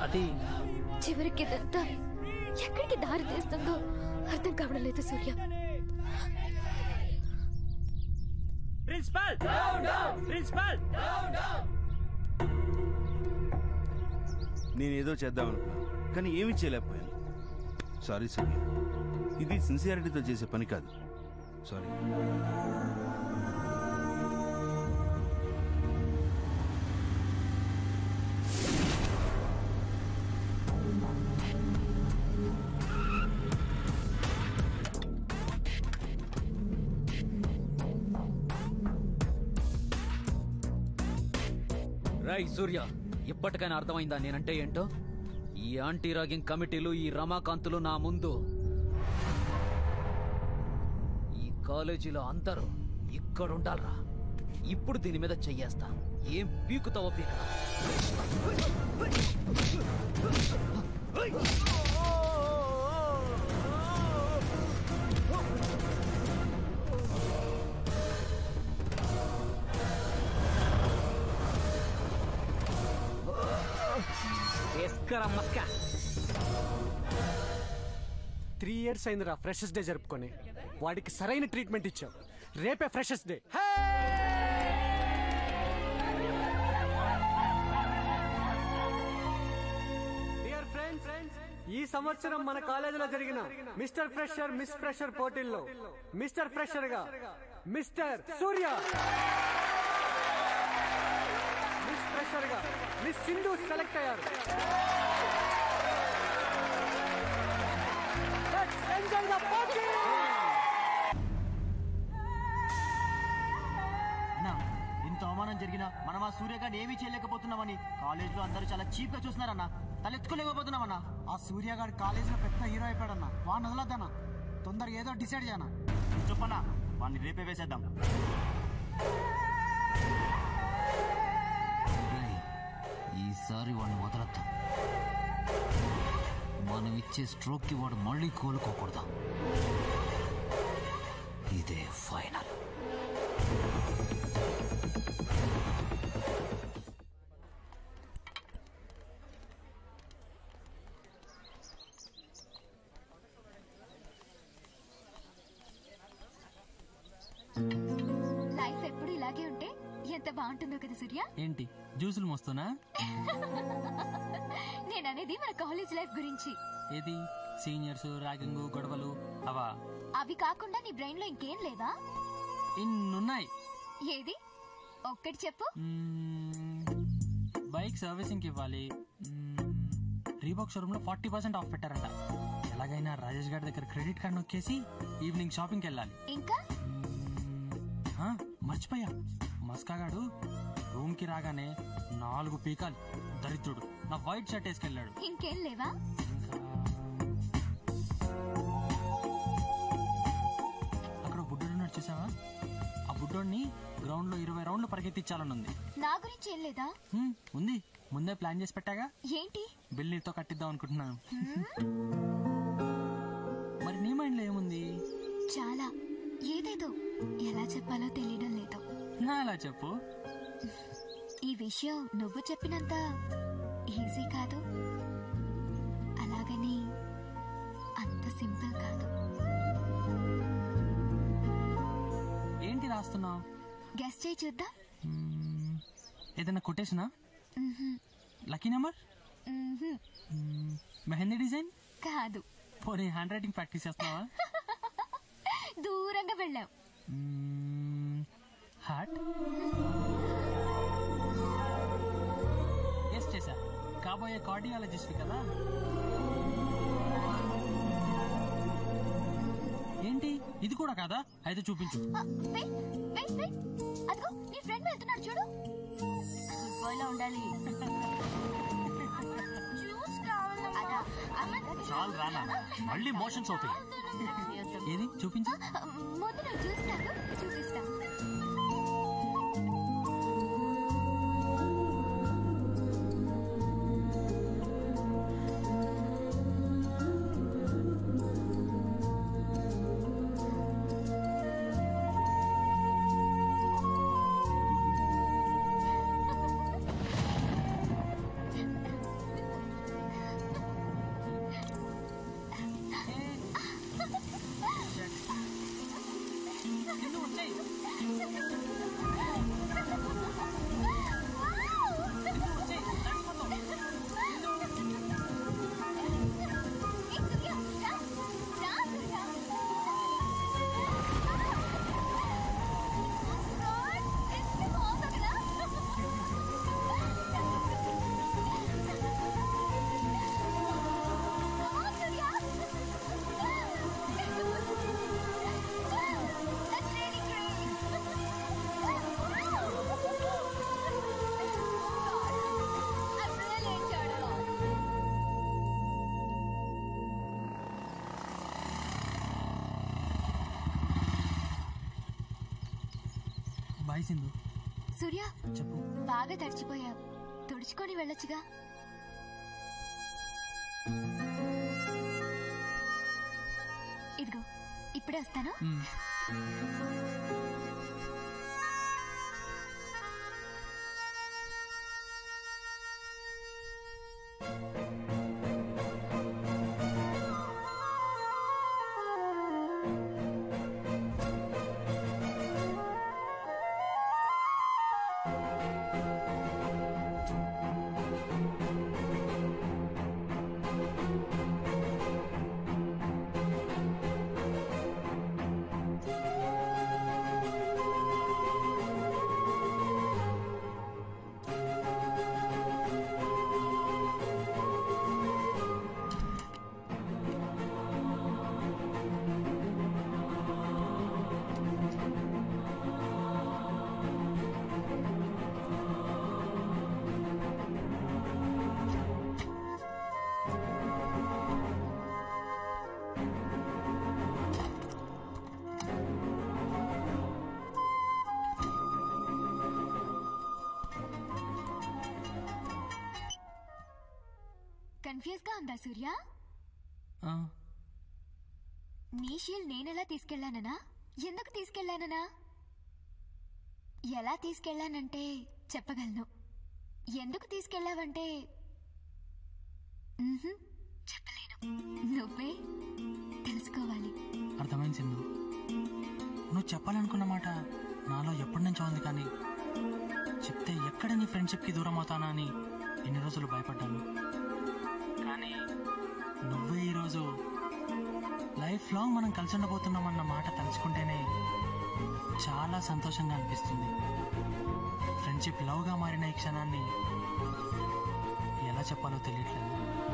అది చివరికి ఇదంతా ఎక్కడికి దారి తీస్తుందో అర్థం కావడం లేదు సూర్య ప్రిన్సిపల్ ప్రిన్సిపల్ నేనేదో చేద్దాం అనుకున్నాను కానీ ఏమీ చేయలేకపోయాను సారీ సూర్య ఇది సిన్సియారిటీతో చేసే పని కాదు సారీ రై సూర్య ఇప్పటికైనా అర్థమైందా నేనంటే ఏంటో ఈ యాంటీ రాగింగ్ కమిటీలు ఈ రమాకాంతులు నా ముందు ఈ కాలేజీలో అందరూ ఇక్కడ ఉండాలరా ఇప్పుడు దీని మీద చెయ్యేస్తా ఏం పీకుతావో పీకరా ఎస్కరా మస్కా త్రీ ఇయర్స్ అయిందిరా ఫ్రెషర్స్ డే జరుపుకొని వాడికి సరైన ట్రీట్మెంట్ ఇచ్చావు రేపే ఫ్రెషర్స్ డే డియర్ ఫ్రెండ్స్ ఈ సంవత్సరం మన కాలేజీలో జరిగిన మిస్టర్ ఫ్రెషర్ మిస్ ఫ్రెషర్ పోటీల్లో మిస్టర్ ఫ్రెషర్ గా మిస్టర్ సూర్య మిస్ ఫ్రెషర్ గా మిస్ సింధు సెలెక్ట్ అయ్యారు Let's enjoy the party! అన్నా ఇంత అవమానం జరిగినా మనం ఆ సూర్యగాడిని ఏమీ చేయలేకపోతున్నామని కాలేజ్ లో అందరూ చాలా చీప్ గా చూస్తున్నారన్నా తలెత్తుకోలేకపోతున్నామన్నా ఆ సూర్యగాడు కాలేజీలో పెద్ద హీరో అయిపోయాడన్నా వాడిని వదలద్దన్నా తొందరగా ఏదో డిసైడ్ చేయనా చెప్పన్నా వాడిని రేపే వేసేద్దాం ఈసారి వాడిని వదలద్దాం మనం ఇచ్చే స్ట్రోక్ కి వాడు మళ్ళీ కోలుకోకూడదు ఇదే ఫైనల్ లైఫ్ ఎప్పుడు ఇలాగే ఉంటే ఎంత బాగుంటుందో కదా సూర్య ఏంటి జ్యూసులు మోస్తున్నా నేను అనేది మన కాలేజ్ లైఫ్ గురించి ఏది సీనియర్స్ ర్యాగింగ్ గొడవలు అవా అవి కాకుండా నీ బ్రెయిన్ లో ఇంకేం లేదా ఇన్నున్నాయి ఏది ఒక్కటి చెప్పు బైక్ సర్వీసింగ్ ఇవ్వాలి రీబాక్ షోరూమ్ లో ఫార్టీ పర్సెంట్ ఆఫ్ పెట్టారంట ఎలాగైనా రాజేష్ గారి దగ్గర క్రెడిట్ కార్డ్ నొక్కేసి ఈవినింగ్ షాపింగ్కి వెళ్ళాలి ఇంకా ఆ, మర్చిపోయా మస్కాగాడు రూమ్ కి రాగానే నాలుగు పీకాలు దరిద్రుడు నా వైట్ షర్ట్ వేసుకెళ్ళాడు ఇంకేం లేవా అక్కడ ఒక బుడ్డోడు ఉన్నాడు చూసావా ఆ బుడ్డోడిని గ్రౌండ్ లో ఇరవై రౌండ్లు పరిగెత్తించాలని ఉంది నా గురించి ఏం లేదా హ్మ్, ఉంది ముందే ప్లాన్ చేసి పెట్టాగా ఏంటి బిల్ నీతో కట్టిద్దాం అనుకుంటున్నాను మరి నీ మైండ్ లో ఏముంది చాలా ఏదేదో ఎలా చెప్పాలో తెలియడం లేదు నా అలా చెప్పు ఈ విషయం నువ్వు చెప్పినంత ఈజీ కాదు అలాగని అంత సింపుల్ కాదు ఏంటి రాస్తున్నావు గెస్ట్ చేయి చూద్దాం ఏదైనా కొటేషనా మ్హూ. లక్కీ నెంబర్ మ్హూ. మెహందీ డిజైన్ కాదు పోనీ హ్యాండ్ రైటింగ్ ప్రాక్టీస్ చేస్తున్నావా దూరంగా వెళ్ళావు హార్ట్ ఎస్ చేశా కాబోయే కార్డియాలజిస్ట్ కదా ఏంటి ఇది కూడా కాదా అయితే చూపించు ఆ, వెయిట్, వెయిట్, వెయిట్. అదిగో నీ ఫ్రెండ్ వెళ్తున్నాడు చూడు గుడ్ బాయ్ లో ఉండాలి జ్యూస్ కావాలమ్మా. అమ్మ, చాలు రానా మళ్ళీ మోషన్స్ అవుతాయి ఏది చూపించు ముందు నువ్వు జ్యూస్ తాగు చూపిస్తా హాయ్ సింధు సూర్య చెప్పు బాగా తడిచిపోయా తుడుచుకొని వెళ్ళొచ్చుగా ఇదిగో ఇప్పుడే వస్తాను మ్, కన్ఫ్యూజ్ గా ఉందా సూర్య ఆ, నీ షీల్డ్ నేనెలా తీసుకెళ్లాననా ఎందుకు తీసుకెళ్లాననా ఎలా తీసుకెళ్లానంటే చెప్పగలను ఎందుకు తీసుకెళ్లావంటే మ్హూ, చెప్పలేను నువ్వే తెలుసుకోవాలి అర్థమైంది సింధు నువ్వు చెప్పాలనుకున్న మాట నాలో ఎప్పటి నుంచో ఉంది కానీ చెప్తే ఎక్కడ నీ ఫ్రెండ్షిప్కి దూరం అవుతానా అని ఎన్ని రోజులు భయపడ్డాను కానీ నువ్వే ఈరోజు లైఫ్ లాంగ్ మనం కలిసి ఉండబోతున్నామన్న మాట తలుచుకుంటేనే చాలా సంతోషంగా అనిపిస్తుంది ఫ్రెండ్షిప్ లవ్గా మారిన ఈ క్షణాన్ని ఎలా చెప్పాలో తెలియట్లేదు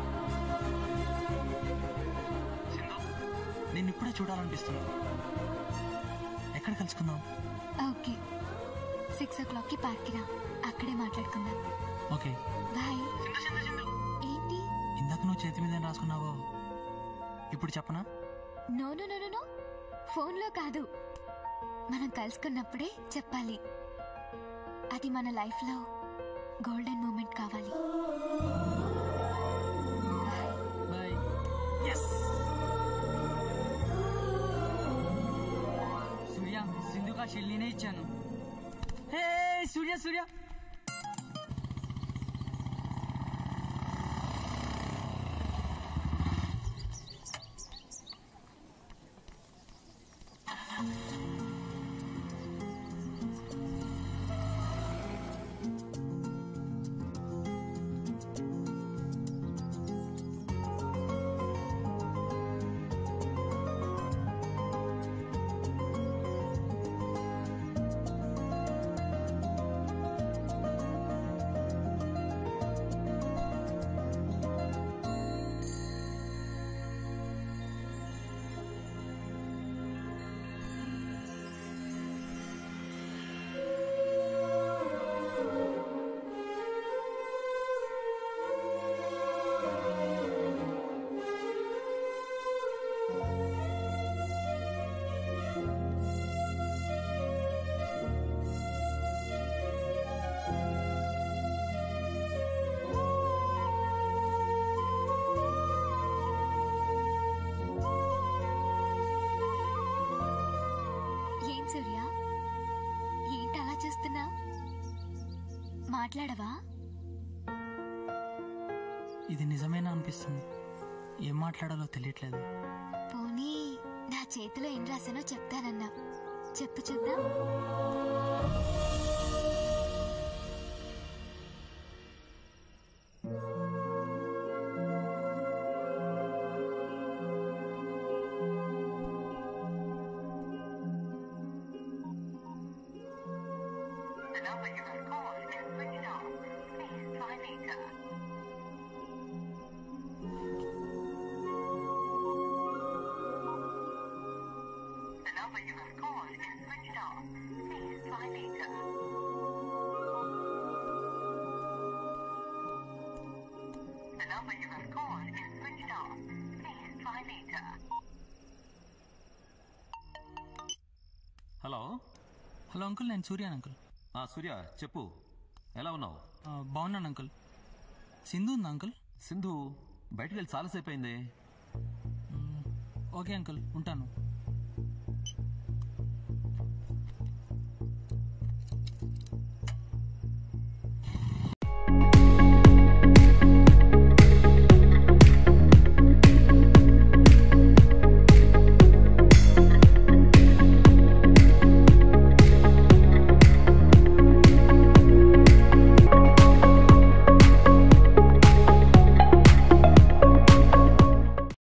సింధు నేను ఇప్పుడే చూడాలనిపిస్తుంది ఎక్కడ కలుసుకుందాం ఓకే సిక్స్ ఓ క్లాక్ కి పార్క్ రా అక్కడే మాట్లాడుకుందాం ఓకే బాయ్ ఏంటి ఇందాక నువ్వు చేతి మీద ఏం రాసుకున్నావో ఇప్పుడు చెప్పనా no no no no no ఫోన్లో కాదు మనం కలుసుకున్నప్పుడే చెప్పాలి అది మన లైఫ్లో గోల్డెన్ మూమెంట్ కావాలి బాయ్ బాయ్ ఎస్ సూర్య సింధుకా షెల్లీనే ఇచ్చాను హే సూర్య సూర్య ఏం సూర్య ఏంటి అలా చూస్తున్నా మాట్లాడవా ఇది నిజమేనా అనిపిస్తుంది ఏం మాట్లాడాలో తెలియట్లేదు పోనీ నా చేతిలో ఏం రాసానో చెప్తానన్నా చెప్పు చూద్దాం హలో హలో అంకుల్ నేను సూర్యాన్ అంకుల్ ఆ సూర్య చెప్పు ఎలా ఉన్నావు ఆ, బాగున్నాను అంకుల్ సింధు ఉందా అంకుల్ సింధు బయటకు వెళ్ళి చాలాసేపు అయిందే ఓకే అంకుల్ ఉంటాను